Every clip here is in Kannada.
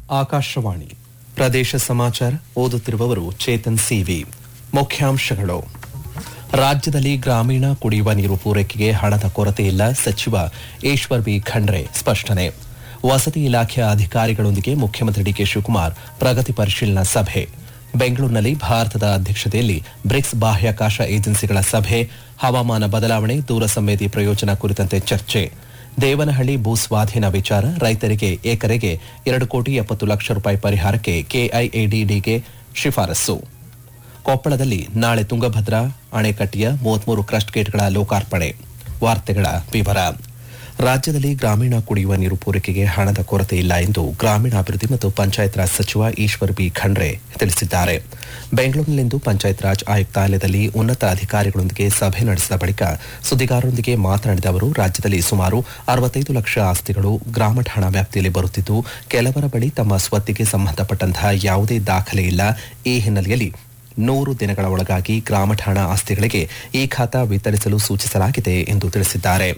ಆಕಾಶವಾಣಿ ಪ್ರದೇಶ ಸಮಾಚಾರ ಓದುತ್ತಿರುವವರು ಚೇತನ್ ಸಿವಿ ಮುಖ್ಯಾಂಶಗಳು ರಾಜ್ಯದಲ್ಲಿ ಗ್ರಾಮೀಣ ಕುಡಿಯುವ ನೀರು ಪೂರೈಕೆಗೆ ಹಣದ ಕೊರತೆ ಇಲ್ಲ ಸಚಿವ ಈಶ್ವರ್ ಬಿ ಖಂಡ್ರೆ ಸ್ಪಷ್ಟನೆ ವಸತಿ ಇಲಾಖೆಯ ಅಧಿಕಾರಿಗಳೊಂದಿಗೆ ಮುಖ್ಯಮಂತ್ರಿ ಡಿಕೆ ಶಿವಕುಮಾರ್ ಪ್ರಗತಿ ಪರಿಶೀಲನಾ ಸಭೆ ಬೆಂಗಳೂರಿನಲ್ಲಿ ಭಾರತದ ಅಧ್ಯಕ್ಷತೆಯಲ್ಲಿ ಬ್ರಿಕ್ಸ್ ಬಾಹ್ಯಾಕಾಶ ಏಜೆನ್ಸಿಗಳ ಸಭೆ ಹವಾಮಾನ ಬದಲಾವಣೆ ದೂರ ಸಂವೇದಿ ಪ್ರಯೋಜನ ಕುರಿತಂತೆ ಚರ್ಚೆ ದೇವನಹಳ್ಳಿ ಭೂ ಸ್ವಾಧೀನ ವಿಚಾರ ರೈತರಿಗೆ ಎಕರೆಗೆ ಎರಡು ಕೋಟಿ ಎಪ್ಪತ್ತು ಲಕ್ಷ ರೂಪಾಯಿ ಪರಿಹಾರಕ್ಕೆ ಕೆಐಎಡಿಡಿಗೆ ಶಿಫಾರಸ್ಸು ಕೊಪ್ಪಳದಲ್ಲಿ ನಾಳೆ ತುಂಗಭದ್ರಾ ಅಣೆಕಟ್ಟೆಯ ಮೂವತ್ಮೂರು ಕ್ರಸ್ಟ್ ಗೇಟ್ಗಳ ಲೋಕಾರ್ಪಣೆ ವಾರ್ತೆಗಳ ವಿವರ ರಾಜ್ಯದಲ್ಲಿ ಗ್ರಾಮೀಣ ಕುಡಿಯುವ ನೀರು ಪೂರೈಕೆಗೆ ಹಣದ ಕೊರತೆ ಇಲ್ಲ ಎಂದು ಗ್ರಾಮೀಣಾಭಿವೃದ್ಧಿ ಮತ್ತು ಪಂಚಾಯತ್ ರಾಜ್ ಸಚಿವ ಈಶ್ವರ್ ಬಿ ಖಂಡ್ರೆ ತಿಳಿಸಿದ್ದಾರೆ ಬೆಂಗಳೂರಿನಲ್ಲಿಂದು ಪಂಚಾಯತ್ ರಾಜ್ ಆಯುಕ್ತಾಲಯದಲ್ಲಿ ಉನ್ನತ ಅಧಿಕಾರಿಗಳೊಂದಿಗೆ ಸಭೆ ನಡೆಸಿದ ಬಳಿಕ ಸುದ್ದಿಗಾರರೊಂದಿಗೆ ಮಾತನಾಡಿದ ಅವರು ರಾಜ್ಯದಲ್ಲಿ ಸುಮಾರು ಅರವತ್ತೈದು ಲಕ್ಷ ಆಸ್ತಿಗಳು ಗ್ರಾಮ ಠಾಣಾ ವ್ಯಾಪ್ತಿಯಲ್ಲಿ ಬರುತ್ತಿದ್ದು ಕೆಲವರ ಬಳಿ ತಮ್ಮ ಸ್ವತ್ತಿಗೆ ಸಂಬಂಧಪಟ್ಟಂತಹ ಯಾವುದೇ ದಾಖಲೆ ಇಲ್ಲ ಈ ಹಿನ್ನೆಲೆಯಲ್ಲಿ ನೂರು ದಿನಗಳ ಒಳಗಾಗಿ ಗ್ರಾಮ ಠಾಣಾ ಆಸ್ತಿಗಳಿಗೆ ಈ ಖಾತಾ ವಿತರಿಸಲು ಸೂಚಿಸಲಾಗಿದೆ ಎಂದು ತಿಳಿಸಿದ್ದಾರೆ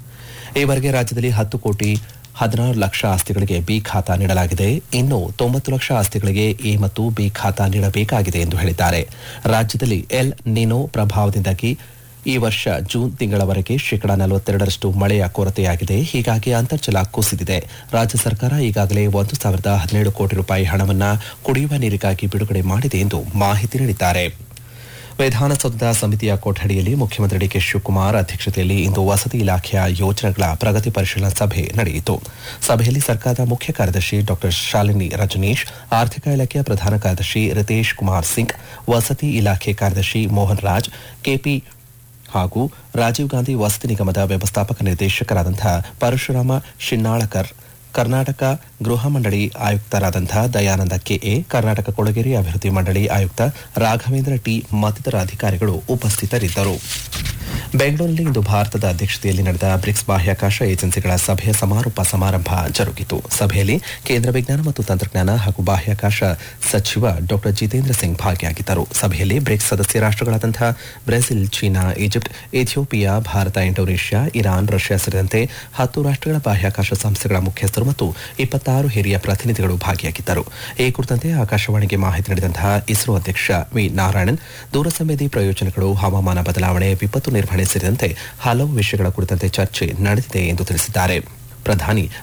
ಈವರೆಗೆ ರಾಜ್ಯದಲ್ಲಿ ಹತ್ತು ಕೋಟಿ ಹದಿನಾರು ಲಕ್ಷ ಆಸ್ತಿಗಳಿಗೆ ಬಿ ಖಾತಾ ನೀಡಲಾಗಿದೆ ಇನ್ನು ತೊಂಬತ್ತು ಲಕ್ಷ ಆಸ್ತಿಗಳಿಗೆ ಎ ಮತ್ತು ಬಿ ಖಾತಾ ನೀಡಬೇಕಾಗಿದೆ ಎಂದು ಹೇಳಿದ್ದಾರೆ ರಾಜ್ಯದಲ್ಲಿ ಎಲ್ ನಿನೋ ಪ್ರಭಾವದಿಂದಾಗಿ ಈ ವರ್ಷ ಜೂನ್ ತಿಂಗಳವರೆಗೆ ಶೇಕಡಾ ನಲವತ್ತೆರಡರಷ್ಟು ಮಳೆಯ ಕೊರತೆಯಾಗಿದೆ ಹೀಗಾಗಿ ಅಂತರ್ಜಲ ಕುಸಿದಿದೆ ರಾಜ್ಯ ಸರ್ಕಾರ ಈಗಾಗಲೇ ಒಂದು ಸಾವಿರದ ಹದಿನೇಳು ಕೋಟಿ ರೂಪಾಯಿ ಹಣವನ್ನ ಕುಡಿಯುವ ನೀರಿಗಾಗಿ ಬಿಡುಗಡೆ ಮಾಡಿದೆ ಎಂದು ಮಾಹಿತಿ ನೀಡಿದ್ದಾರೆ ವಿಧಾನಸೌಧದ ಸಮಿತಿಯ ಕೊಠಡಿಯಲ್ಲಿ ಮುಖ್ಯಮಂತ್ರಿ ಡಿಕೆ ಶಿವಕುಮಾರ್ ಅಧ್ಯಕ್ಷತೆಯಲ್ಲಿ ಇಂದು ವಸತಿ ಇಲಾಖೆಯ ಯೋಜನೆಗಳ ಪ್ರಗತಿ ಪರಿಶೀಲನಾ ಸಭೆ ನಡೆಯಿತು ಸಭೆಯಲ್ಲಿ ಸರ್ಕಾರದ ಮುಖ್ಯ ಕಾರ್ಯದರ್ಶಿ ಡಾ ಶಾಲಿನಿ ರಜನೀಶ್ ಆರ್ಥಿಕ ಇಲಾಖೆಯ ಪ್ರಧಾನ ಕಾರ್ಯದರ್ಶಿ ರಿತೇಶ್ ಕುಮಾರ್ ಸಿಂಗ್ ವಸತಿ ಇಲಾಖೆ ಕಾರ್ಯದರ್ಶಿ ಮೋಹನ್ ರಾಜ್ ಕೆಪಿ ಹಾಗೂ ರಾಜೀವ್ ಗಾಂಧಿ ವಸತಿ ನಿಗಮದ ವ್ಯವಸ್ಥಾಪಕ ನಿರ್ದೇಶಕರಾದಂತಹ ಪರಶುರಾಮ ಶಿನ್ನಾಳಕರ್ ಕರ್ನಾಟಕ ಗೃಹ ಮಂಡಳಿ ಆಯುಕ್ತರಾದಂತಹ ದಯಾನಂದ ಕೆಎ ಕರ್ನಾಟಕ ಕೊಳಗೇರಿ ಅಭಿವೃದ್ಧಿ ಮಂಡಳಿ ಆಯುಕ್ತ ರಾಘವೇಂದ್ರ ಟಿ ಮತ್ತಿತರ ಅಧಿಕಾರಿಗಳು ಉಪಸ್ಥಿತರಿದ್ದರು ಬೆಂಗಳೂರಿನಲ್ಲಿ ಇಂದು ಭಾರತದ ಅಧ್ಯಕ್ಷತೆಯಲ್ಲಿ ನಡೆದ ಬ್ರಿಕ್ಸ್ ಬಾಹ್ಯಾಕಾಶ ಏಜೆನ್ಸಿಗಳ ಸಭೆಯ ಸಮಾರೋಪ ಸಮಾರಂಭ ಜರುಗಿತು ಸಭೆಯಲ್ಲಿ ಕೇಂದ್ರ ವಿಜ್ಞಾನ ಮತ್ತು ತಂತ್ರಜ್ಞಾನ ಹಾಗೂ ಬಾಹ್ಯಾಕಾಶ ಸಚಿವ ಡಾ ಜಿತೇಂದ್ರ ಸಿಂಗ್ ಭಾಗಿಯಾಗಿದ್ದರು ಸಭೆಯಲ್ಲಿ ಬ್ರಿಕ್ಸ್ ಸದಸ್ಯ ರಾಷ್ಟ್ರಗಳಾದಂತಹ Brazil China Egypt Ethiopia Bharat Indonesia Iran Russia ಸೇರಿದಂತೆ ಹತ್ತು ರಾಷ್ಟ್ರಗಳ ಬಾಹ್ಯಾಕಾಶ ಸಂಸ್ಥೆಗಳ ಮುಖ್ಯಸ್ಥರು ಮತ್ತು ಇಪ್ಪತ್ತಾರು ಹಿರಿಯ ಪ್ರತಿನಿಧಿಗಳು ಭಾಗಿಯಾಗಿದ್ದರು ಈ ಕುರಿತಂತೆ ಆಕಾಶವಾಣಿಗೆ ಮಾಹಿತಿ ನೀಡಿದಂತಹ ಇಸ್ರೋ ಅಧ್ಯಕ್ಷ ವಿ ನಾರಾಯಣನ್ ದೂರಸಂವೇದಿ ಪ್ರಯೋಜನಗಳು ಹವಾಮಾನ ಬದಲಾವಣೆ ವಿಪತ್ತು ನಿರ್ವಹಣೆ ಸೇರಿದಂತೆ ಹಲವು ವಿಷಯಗಳ ಕುರಿತಂತೆ ಚರ್ಚೆ ನಡೆದಿದೆ ಎಂದು ತಿಳಿಸಿದ್ದಾರೆ ಪ್ರಧಾನಿ